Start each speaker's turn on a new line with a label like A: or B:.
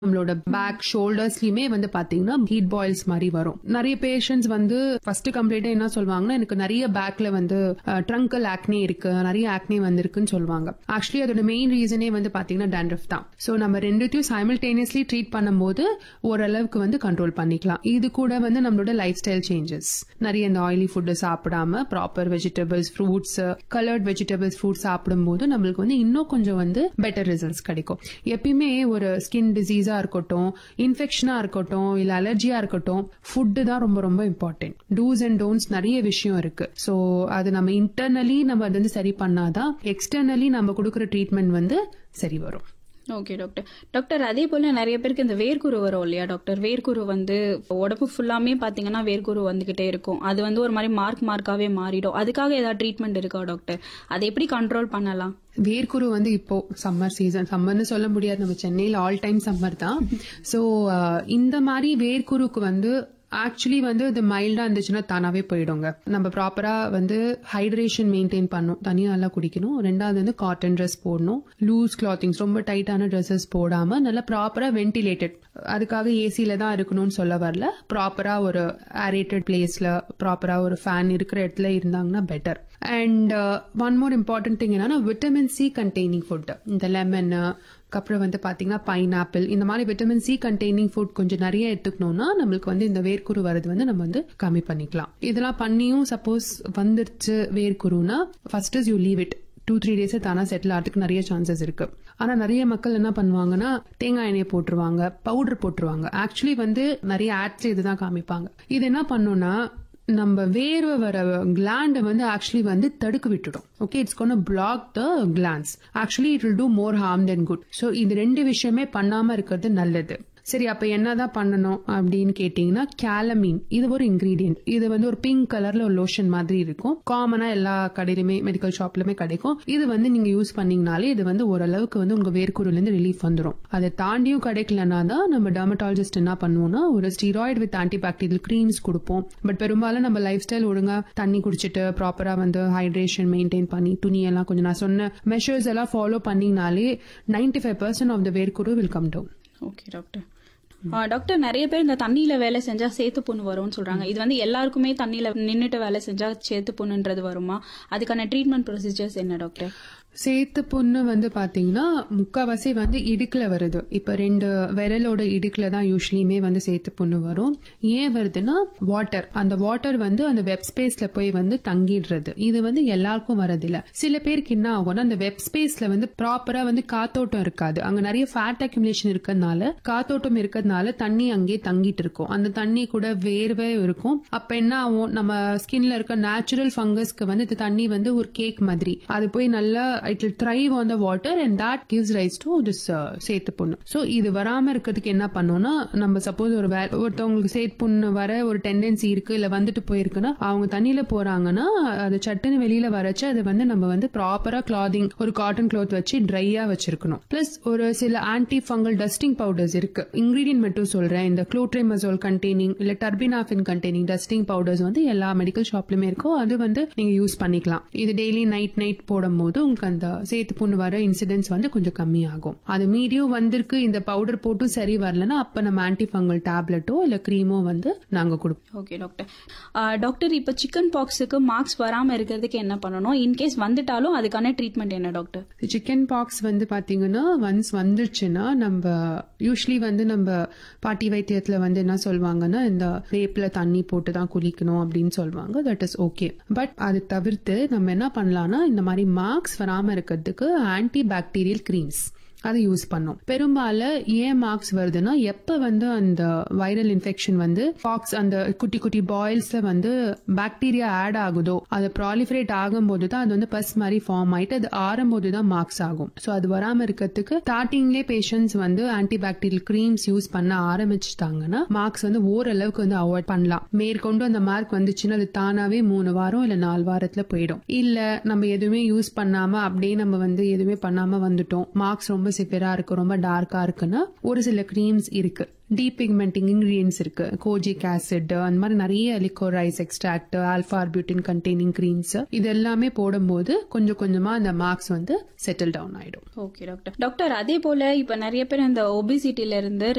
A: நம்மளோட பேக் ஷோல்டர்ஸ்லயுமே வந்து பாத்தீங்கன்னா ஹீட் பாயில்ஸ் மாதிரி வரும் நிறைய பேஷண்ட்ஸ் வந்து ஃபர்ஸ்ட் கம்ப்ளைண்ட் என்ன சொல்லுவாங்கன்னா எனக்கு நிறைய பேக்ல வந்து ட்ரங்கல் ஆக்னே இருக்கு நிறைய ஆக்னே வந்திருக்குன்னு சொல்லுவாங்க ஆக்சுவலி அதோட மெயின் ரீசனே வந்து பாத்தீங்கன்னா டேண்ட்ரஃப் தான் சோ நம்ம ரெண்டுத்தையும் சைமல்டேனியஸ்லி ட்ரீட் பண்ணும்போது ஓரளவுக்கு வந்து கண்ட்ரோல் பண்ணிக்கலாம் இது கூட வந்து நம்மளோட லைஃப் ஸ்டைல் சேஞ்சஸ் நிறைய இந்த ஆயிலி ஃபுட்டு சாப்பிடாம proper vegetables fruits coloured vegetables fruits சாப்பிடும்போது நம்மளுக்கு வந்து இன்னும் கொஞ்சம் வந்து பெட்டர் ரிசல்ட்ஸ் கிடைக்கும் எப்பயுமே ஒரு ஸ்கின் டிசீஸா இருக்கட்டும் இன்ஃபெக்ஷனா இருக்கட்டும் இல்ல அலர்ஜியா இருக்கட்டும் ஃபுட்டு தான் ரொம்ப ரொம்ப இம்பார்ட்டன்ட் டூஸ் அண்ட் டோன்ட்ஸ் நிறைய விஷயம் இருக்கு சோ அது நம்ம இன்டர்னலி நம்ம அது வந்து சரி பண்ணாதான் எக்ஸ்டர்னலி நம்ம கொடுக்குற ட்ரீட்மெண்ட் வந்து சரி வரும்
B: ஓகே டாக்டர் டாக்டர் அதே போல நிறைய பேருக்கு இந்த வேர்க்குரு வரும் இல்லையா டாக்டர் வேர்க்குரு வந்து உடம்பு ஃபுல்லாமே பாத்தீங்கன்னா வேர்க்குரு வந்துகிட்டே இருக்கும் அது வந்து ஒரு மாதிரி மார்க் மார்க்காவே மாறிடும் அதுக்காக ஏதாவது ட்ரீட்மெண்ட் இருக்கா டாக்டர் அதை எப்படி கண்ட்ரோல் பண்ணலாம்
A: வேர்க்குரு வந்து இப்போ சம்மர் சீசன் சம்மர்னு சொல்ல முடியாது நம்ம சென்னையில் ஆல் டைம் சம்மர் தான் ஸோ இந்த மாதிரி வேர்க்குருக்கு வந்து ஆக்சுவலி வந்து இது மைல்டா இருந்துச்சுன்னா தானாவே போயிடுங்க நம்ம ப்ராப்பரா வந்து ஹைட்ரேஷன் மெயின்டைன் பண்ணும் தனியா நல்லா குடிக்கணும் ரெண்டாவது வந்து காட்டன் ட்ரெஸ் போடணும் லூஸ் கிளாத்திங்ஸ் ரொம்ப டைட்டான ட்ரெஸ்ஸஸ் போடாம நல்லா ப்ராப்பரா வென்டிலேட்டட் அதுக்காக ஏசில தான் இருக்கணும்னு சொல்ல வரல ப்ராப்பரா ஒரு ஏரேட்டட் பிளேஸ்ல ப்ராப்பரா ஒரு ஃபேன் இருக்கிற இடத்துல இருந்தாங்கன்னா better and one more important thing என்னன்னா விட்டமின் சி கண்டெய்னிங் ஃபுட் இந்த லெமன் அப்புறம் வந்து பாத்தீங்கன்னா பைனாப்பிள் இந்த மாதிரி விட்டமின் சி கண்டெய்னிங் ஃபுட் கொஞ்சம் நிறைய எடுத்துக்கணும்னா நம்மளுக்கு வந்து இந்த வேர்க்குரு வரது வந்து நம்ம வந்து கம்மி பண்ணிக்கலாம் இதெல்லாம் பண்ணியும் சப்போஸ் வந்துருச்சு வேர்க்குருனா first is you leave it two three days தானா செட்டில் ஆகிறதுக்கு நிறைய சான்சஸ் இருக்கு ஆனா நிறைய மக்கள் என்ன பண்ணுவாங்கன்னா தேங்காய் எண்ணெயை போட்டுருவாங்க பவுடர் போட்டுருவாங்க ஆக்சுவலி வந்து நிறைய ஆட்ஸ் இதுதான் காமிப்பாங்க இது என்ன பண்ணும்னா நம்ம வேர்வை வர கிளாண்ட வந்து ஆக்சுவலி வந்து தடுக்க விட்டுடும் ஓகே இட்ஸ் கொண்டு block the glands actually it will do more harm then good so இது ரெண்டு விஷயமே பண்ணாம இருக்கிறது நல்லது சரி அப்ப என்னதான் பண்ணணும் அப்படின்னு கேட்டீங்கன்னா கேலமீன் இது ஒரு இன்கிரீடியன்ட் இது வந்து ஒரு பிங்க் கலர்ல ஒரு லோஷன் மாதிரி இருக்கும் காமனா எல்லா கடையிலுமே மெடிக்கல் ஷாப்லயுமே கிடைக்கும் இது வந்து நீங்க யூஸ் பண்ணீங்கனாலே இது வந்து ஓரளவுக்கு வந்து உங்க வேர்க்குருல இருந்து ரிலீஃப் வந்துடும் அதை தாண்டியும் கிடைக்கலனா தான் நம்ம டெர்மட்டாலஜிஸ்ட் என்ன பண்ணுவோம்னா ஒரு ஸ்டீராய்டு வித் ஆன்டிபாக்டீரியல் கிரீம்ஸ் கொடுப்போம் பட் பெரும்பாலும் நம்ம லைஃப் ஸ்டைல் ஒழுங்கா தண்ணி குடிச்சிட்டு ப்ராப்பரா வந்து ஹைட்ரேஷன் மெயின்டைன் பண்ணி துணியெல்லாம் கொஞ்சம் நான் சொன்ன மெஷர்ஸ் எல்லாம் ஃபாலோ பண்ணீங்கனாலே ninety five percent of the வேர்க்குரு will come down
B: okay doctor doctor நிறைய பேர் இந்த தண்ணியில வேலை செஞ்சா சேத்து புண்ணு வரும்னு சொல்றாங்க இது வந்து எல்லாருக்குமே தண்ணியில நின்னுட்டு வேலை செஞ்சா சேத்து புண்ணுன்றது வருமா அதுக்கான ட்ரீட்மெண்ட் ப்ரொசீஜர்ஸ் என்ன டாக்டர்
A: சேத்து புண்ணு வந்து பாத்தீங்கன்னா முக்காவாசி வந்து இடுக்குல வருது இப்ப ரெண்டு விரலோட இடுக்குல தான் யூஸ்வலியுமே வந்து சேத்து புண்ணு வரும் ஏன் வருதுன்னா வாட்டர் அந்த வாட்டர் வந்து அந்த வெப் ஸ்பேஸ்ல போய் வந்து தங்கிடுறது இது வந்து எல்லாருக்கும் வரதில்ல சில பேருக்கு என்ன ஆகும்னா அந்த வெப் ஸ்பேஸ்ல வந்து ப்ராப்பரா வந்து காத்தோட்டம் இருக்காது அங்க நிறைய ஃபேட் அக்யூமுலேஷன் இருக்கிறதுனால காத்தோட்டம் இருக்கிறதுனால தண்ணி அங்கேயே தங்கிட்டு இருக்கும் அந்த தண்ணி கூட வேர்வே இருக்கும் அப்ப என்ன ஆகும் நம்ம ஸ்கின்ல இருக்க நேச்சுரல் ஃபங்கஸ்க்கு வந்து இந்த தண்ணி வந்து ஒரு கேக் மாதிரி அது போய் நல்லா it will thrive on the water and that gives rise to this சேத்து புண்ணு ஸோ இது வராம இருக்கிறதுக்கு என்ன பண்ணோம்னா நம்ம சப்போஸ் ஒரு வே- ஒருத்தவங்களுக்கு சேத்து புண்ணு வர ஒரு டெண்டன்சி இருக்கு இல்ல வந்துட்டு போயிருக்குன்னா அவங்க தண்ணியில போறாங்கன்னா அது சட்டுன்னு வெளியில வரச்சு அது வந்து நம்ம வந்து ப்ராப்பரா கிளாதிங் ஒரு காட்டன் கிளாத் வச்சு ட்ரையா வச்சிருக்கணும் பிளஸ் ஒரு சில ஆன்டி ஃபங்கல் டஸ்டிங் பவுடர்ஸ் இருக்கு இன்கிரீடியன்ட் மட்டும் சொல்றேன் இந்த குளோட்ரைமசோல் கண்டெய்னிங் இல்ல டர்பினாஃபின் கண்டெய்னிங் டஸ்டிங் பவுடர்ஸ் வந்து எல்லா மெடிக்கல் ஷாப்லயுமே இருக்கும் அது வந்து நீங்க யூஸ் பண்ணிக்கலாம் இது டெய்லி நைட் நைட் போடும்போது உங்களுக்கு அந்த சேத்து புண்ணு வர இன்சிடென்ட்ஸ் வந்து கொஞ்சம் கம்மியாகும் அது மீடியம் வந்திருக்கு இந்த பவுடர் போட்டும் சரி வரலன்னா அப்ப நம்ம ஆன்டி ஃபங்கல் டேப்லெட்டோ இல்ல கிரீமோ வந்து நாங்க கொடுப்போம்
B: ஓகே டாக்டர் டாக்டர் இப்போ சிக்கன் பாக்ஸுக்கு மார்க்ஸ் வராம இருக்கிறதுக்கு என்ன பண்ணணும் இன்கேஸ் வந்துட்டாலும் அதுக்கான ட்ரீட்மெண்ட் என்ன டாக்டர்
A: சிக்கன் பாக்ஸ் வந்து பாத்தீங்கன்னா ஒன்ஸ் வந்துருச்சுன்னா நம்ம யூஸ்வலி வந்து நம்ம பாட்டி வைத்தியத்துல வந்து என்ன சொல்லுவாங்கன்னா இந்த வேப்பில தண்ணி போட்டு தான் குளிக்கணும் அப்படின்னு சொல்லுவாங்க தட் இஸ் ஓகே பட் அது தவிர்த்து நம்ம என்ன பண்ணலாம்னா இந்த மாதிரி மார்க்ஸ் வராம இருக்கிறதுக்கு ஆன்டி பாக்டீரியல் கிரீம்ஸ் அதை யூஸ் பண்ணோம் பெரும்பாலும் ஏன் மார்க்ஸ் வருதுன்னா எப்ப வந்து அந்த வைரல் இன்ஃபெக்ஷன் வந்து பாக்ஸ் அந்த குட்டி குட்டி பாயில்ஸ்ல வந்து பாக்டீரியா ஆட் ஆகுதோ அது ப்ராலிஃபரேட் ஆகும்போது தான் அது வந்து பஸ் மாதிரி ஃபார்ம் ஆயிட்டு அது ஆறும்போது தான் மார்க்ஸ் ஆகும் ஸோ அது வராம இருக்கிறதுக்கு ஸ்டார்டிங்லேயே பேஷண்ட்ஸ் வந்து ஆன்டி பாக்டீரியல் கிரீம்ஸ் யூஸ் பண்ண ஆரம்பிச்சிட்டாங்கன்னா மார்க்ஸ் வந்து ஓரளவுக்கு வந்து அவாய்ட் பண்ணலாம் மேற்கொண்டு அந்த மார்க் வந்துச்சுன்னா அது தானாவே மூணு வாரம் இல்ல நாலு வாரத்துல போயிடும் இல்ல நம்ம எதுவுமே யூஸ் பண்ணாம அப்படியே நம்ம வந்து எதுவுமே பண்ணாம வந்துட்டோம் மார்க்ஸ் ரொம்ப சிவியரா இருக்கு ரொம்ப டார்க்கா இருக்குன்னா ஒரு சில கிரீம்ஸ் இருக்கு டீபிக்மெண்டிங் இன்கிரீடியன்ஸ் இருக்கு கோஜிக் ஆசிட் அந்த மாதிரி நிறைய liquorice extract alpha arbutin containing creams இது எல்லாமே போடும்போது கொஞ்சம் கொஞ்சமா அந்த மார்க்ஸ் வந்து செட்டில் டவுன் ஆயிடும்
B: ஓகே டாக்டர் டாக்டர் அதே போல இப்ப நிறைய பேர் இந்த ஒபிசிட்டில இருந்து